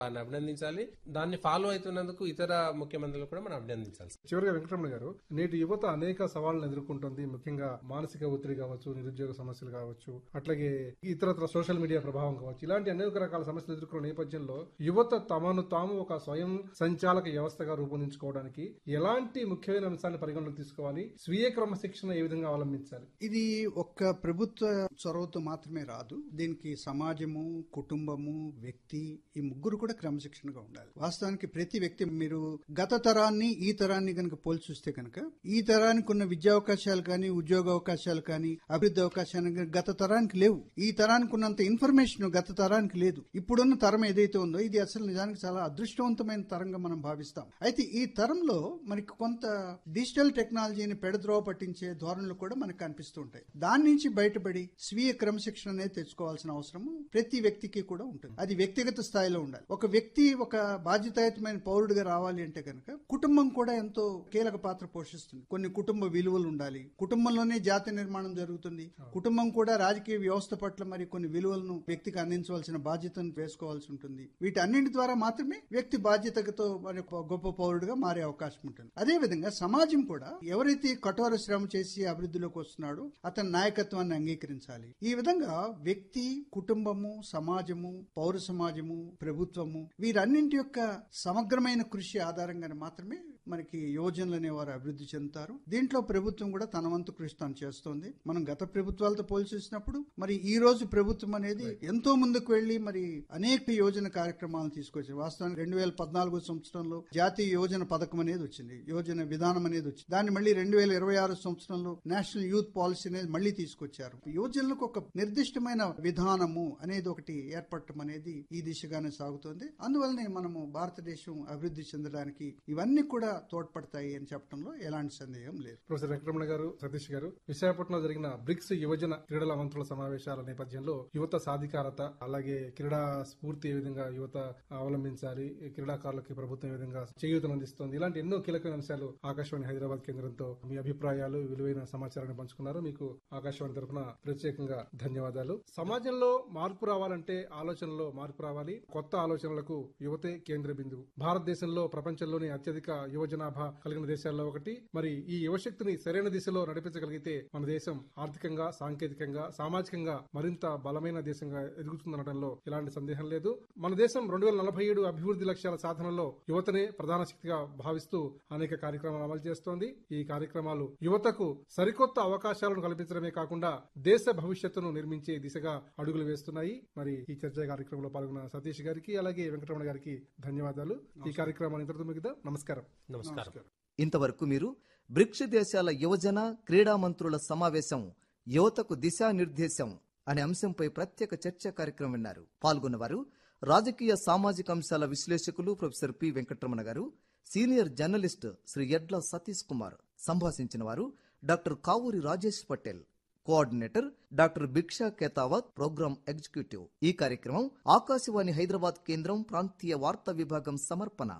వారిని అభినందించాలి దాన్ని ఫాలో అవుతున్నందుకు ఇతర ముఖ్యమంత్రులు కూడా మనం అభినందించాలి చివరిగా వెంకటరమణ గారు నేటి యువత అనేక సవాళ్లను ఎదుర్కొంటుంది ముఖ్యంగా మానసిక ఒత్తిడి కావచ్చు నిరుద్యోగ సమస్యలు కావచ్చు అట్లాగే ఇతరత్ర సోషల్ మీడియా ప్రభావం కావచ్చు ఇలాంటి అనేక రకాల సమస్యలు ఎదుర్కొన్న నేపథ్యంలో యువత తమను తాము ఒక స్వయం సంచాలక వ్యవస్థగా రూపొందించుకోవడానికి ఎలాంటి ముఖ్యమైన అంశాన్ని పరిగణలోకి తీసుకోవాలి స్వీయ క్రమశిక్షణ ఏ విధంగా అవలంబించాలి ఇది ఒక్క ప్రభుత్వ చొరవతో మాత్రమే రాదు దీనికి సమాజము కుటుంబము వ్యక్తి ఈ ముగ్గురు కూడా క్రమశిక్షణగా ఉండాలి వాస్తవానికి ప్రతి వ్యక్తి మీరు గత తరాన్ని ఈ తరాన్ని కనుక పోల్చి చూస్తే కనుక ఈ తరానికి ఉన్న విద్యా అవకాశాలు కానీ ఉద్యోగ అవకాశాలు కానీ అభివృద్ధి అవకాశాలు కానీ గత తరానికి లేవు ఈ తరానికి ఉన్నంత ఇన్ఫర్మేషన్ గత తరానికి లేదు ఇప్పుడున్న తరం ఏదైతే ఉందో ఇది అసలు నిజానికి చాలా అదృష్టవంతమైన తరంగా మనం భావిస్తాం అయితే ఈ తరంలో మనకి కొంత డిజిటల్ టెక్నాలజీని పెడద్రోవ పట్టించే ధోరణులు కూడా మనకు కనిపిస్తూ ఉంటాయి దాని నుంచి బయటపడి స్వీయ క్రమశిక్షణ అనేది తెచ్చుకోవాల్సిన అవసరము ప్రతి వ్యక్తికి కూడా ఉంటుంది అది వ్యక్తిగత స్థాయిలో ఉండాలి ఒక వ్యక్తి ఒక బాధ్యతాయుతమైన పౌరుడిగా రావాలి అంటే కనుక కుటుంబం కూడా ఎంతో కీలక పాత్ర పోషిస్తుంది కొన్ని కుటుంబ విలువలు ఉండాలి కుటుంబంలోనే జాతి నిర్మాణం జరుగుతుంది కుటుంబం కూడా రాజకీయ వ్యవస్థ పట్ల మరి కొన్ని విలువలను వ్యక్తికి అందించవలసిన బాధ్యతను వేసుకోవాల్సి ఉంటుంది వీటన్నింటి ద్వారా మాత్రమే వ్యక్తి బాధ్యతతో మరి ఒక గొప్ప పౌరుడిగా మారే అవకాశం ఉంటుంది అదే విధంగా సమాజం కూడా ఎవరైతే కఠోర శ్రమ చేసి అభివృద్ధిలోకి వస్తున్నాడో అతని నాయకత్వాన్ని అంగీకరించాలి ఈ విధంగా వ్యక్తి కుటుంబము సమాజము పౌర సమాజము ప్రభుత్వము వీరన్నింటి యొక్క సమగ్రమైన కృషి ఆధారంగానే మాత్రమే మనకి యువజనులు అనేవారు అభివృద్ధి చెందుతారు దీంట్లో ప్రభుత్వం కూడా తన వంతు కృషి తాను చేస్తోంది మనం గత ప్రభుత్వాలతో పోల్చి చూసినప్పుడు మరి ఈ రోజు ప్రభుత్వం అనేది ఎంతో ముందుకు వెళ్లి మరి అనేక యోజన కార్యక్రమాలను తీసుకొచ్చింది వాస్తవానికి రెండు వేల పద్నాలుగో సంవత్సరంలో జాతీయ యోజన పథకం అనేది వచ్చింది యోజన విధానం అనేది వచ్చింది దాన్ని మళ్ళీ రెండు వేల ఇరవై ఆరు సంవత్సరంలో నేషనల్ యూత్ పాలసీ అనేది మళ్ళీ తీసుకొచ్చారు యువజనులకు ఒక నిర్దిష్టమైన విధానము అనేది ఒకటి ఏర్పడటం అనేది ఈ దిశగానే సాగుతోంది అందువల్లనే మనము భారతదేశం అభివృద్ధి చెందడానికి ఇవన్నీ కూడా తోడ్పడతాయి అని చెప్పడంలో ఎలాంటి సందేహం లేదు ప్రొఫెసర్ వెంకటరమణ గారు సతీష్ గారు విశాఖపట్నంలో జరిగిన బ్రిక్స్ యువజన క్రీడల మంత్రుల సమావేశాల నేపథ్యంలో యువత సాధికారత అలాగే క్రీడా స్ఫూర్తి ఏ విధంగా యువత అవలంబించాలి ఈ క్రీడాకారులకి ప్రభుత్వం ఏ విధంగా చేయూతను అందిస్తోంది ఇలాంటి ఎన్నో కీలకమైన అంశాలు ఆకాశవాణి హైదరాబాద్ కేంద్రంతో మీ అభిప్రాయాలు విలువైన సమాచారాన్ని పంచుకున్నారు మీకు ఆకాశవాణి తరఫున ప్రత్యేకంగా ధన్యవాదాలు సమాజంలో మార్పు రావాలంటే ఆలోచనలో మార్పు రావాలి కొత్త ఆలోచనలకు యువతే కేంద్ర బిందువు భారతదేశంలో ప్రపంచంలోని అత్యధిక యువ జనాభా కలిగిన దేశాల్లో ఒకటి మరి ఈ యువశక్తిని సరైన దిశలో నడిపించగలిగితే మన దేశం ఆర్థికంగా సాంకేతికంగా సామాజికంగా మరింత బలమైన దేశంగా ఎదుగుతుందనడంలో ఎలాంటి సందేహం లేదు మన దేశం రెండు వేల నలభై ఏడు అభివృద్ధి లక్ష్యాల సాధనలో యువతనే ప్రధాన శక్తిగా భావిస్తూ అనేక కార్యక్రమాలు అమలు చేస్తోంది ఈ కార్యక్రమాలు యువతకు సరికొత్త అవకాశాలను కల్పించడమే కాకుండా దేశ భవిష్యత్తును నిర్మించే దిశగా అడుగులు వేస్తున్నాయి మరి ఈ చర్చా కార్యక్రమంలో పాల్గొన్న సతీష్ గారికి అలాగే వెంకటరమణ గారికి ధన్యవాదాలు ఈ కార్యక్రమాన్ని ఇంతటితో ముగిద్దాం నమస్కారం నమస్కారం ఇంతవరకు మీరు బ్రిక్స్ దేశాల యువజన క్రీడా మంత్రుల సమావేశం యువతకు దిశానిర్దేశం అనే అంశంపై ప్రత్యేక చర్చా కార్యక్రమం విన్నారు పాల్గొన్నవారు రాజకీయ సామాజిక అంశాల విశ్లేషకులు ప్రొఫెసర్ పి వెంకటరమణ గారు సీనియర్ జర్నలిస్ట్ శ్రీ ఎడ్ల సతీష్ కుమార్ సంభాషించిన వారు doctor Kavuri Rajesh Patel coordinator doctor Bhiksha Ketavath program executive ఈ కార్యక్రమం ఆకాశవాణి హైదరాబాద్ కేంద్రం ప్రాంతీయ వార్తా విభాగం సమర్పణ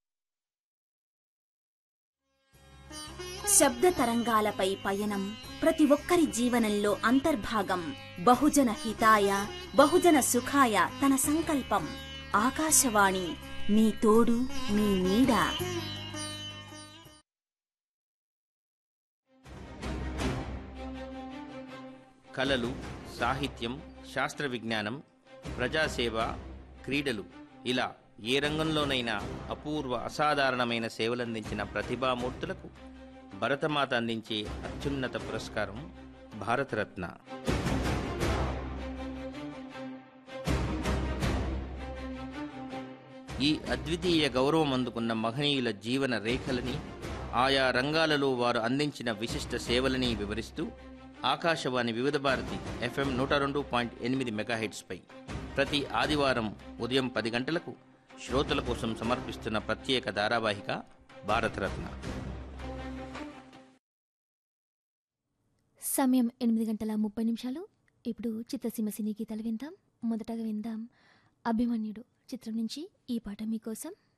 శబ్ద తరంగాలపై పయనం ప్రతి ఒక్కరి జీవనంలో అంతర్భాగం బహుజన హితాయ బహుజన సుఖాయ తన సంకల్పం ఆకాశవాణి మీ తోడు మీ నీడ కళలు సాహిత్యం శాస్త్ర విజ్ఞానం ప్రజాసేవ క్రీడలు ఇలా ఏ రంగంలోనైనా అపూర్వ అసాధారణమైన సేవలందించిన ప్రతిభామూర్తులకు భరతమాత అందించే అత్యున్నత పురస్కారం భారతరత్న ఈ అద్వితీయ గౌరవం అందుకున్న మహనీయుల జీవన రేఖలని ఆయా రంగాలలో వారు అందించిన విశిష్ట సేవలని వివరిస్తూ ఆకాశవాణి వివిధ భారతి ఎఫ్ఎం నూట రెండు పాయింట్ ఎనిమిది మెగాహెట్స్పై ప్రతి ఆదివారం ఉదయం పది గంటలకు శ్రోతల కోసం సమర్పిస్తున్న ప్రత్యేక ధారావాహిక భారతరత్న సమయం ఎనిమిది గంటల ముప్పై నిమిషాలు ఇప్పుడు చిత్రసీమ సినీ గీతాలు విందాం మొదటగా విందాం అభిమన్యుడు చిత్రం నుంచి ఈ పాట మీకోసం